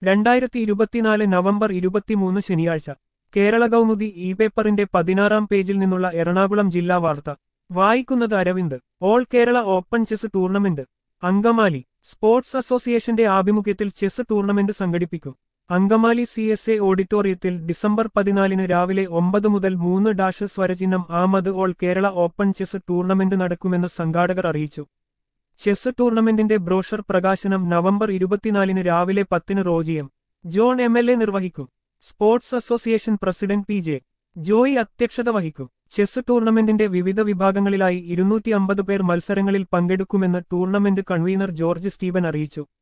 രണ്ടായിരത്തി ഇരുപത്തിനാല് നവംബർ ഇരുപത്തിമൂന്ന് ശനിയാഴ്ച കേരള കൗമുദി ഇ പേപ്പറിന്റെ പതിനാറാം പേജിൽ നിന്നുള്ള എറണാകുളം ജില്ലാ വാർത്ത വായിക്കുന്നത് Aravind all Kerala open chess tournament Angamaly sports അസോസിയേഷന്റെ ആഭിമുഖ്യത്തിൽ ചെസ് ടൂർണമെന്റ് സംഘടിപ്പിക്കും അങ്കമാലി സി എസ് എ ഓഡിറ്റോറിയത്തിൽ ഡിസംബർ പതിനാലിന് രാവിലെ ഒമ്പത് മുതൽ മൂന്ന് ഡാഷ് സ്വരചിഹ്നം ആമത് all Kerala open chess tournament നടക്കുമെന്ന് സംഘാടകർ അറിയിച്ചു ചെസ് ടൂർണമെന്റിന്റെ ബ്രോഷർ പ്രകാശനം നവംബർ ഇരുപത്തിനാലിന് രാവിലെ പത്തിന് റോജിയം ജോൺ എം എൽ എ നിർവഹിക്കും sports association president P J Joy അധ്യക്ഷത വഹിക്കും ചെസ് ടൂർണമെന്റിന്റെ വിവിധ വിഭാഗങ്ങളിലായി ഇരുന്നൂറ്റി അമ്പത് പേർ മത്സരങ്ങളിൽ പങ്കെടുക്കുമെന്ന് ടൂർണമെന്റ് കൺവീനർ ജോർജ് സ്റ്റീവൻ അറിയിച്ചു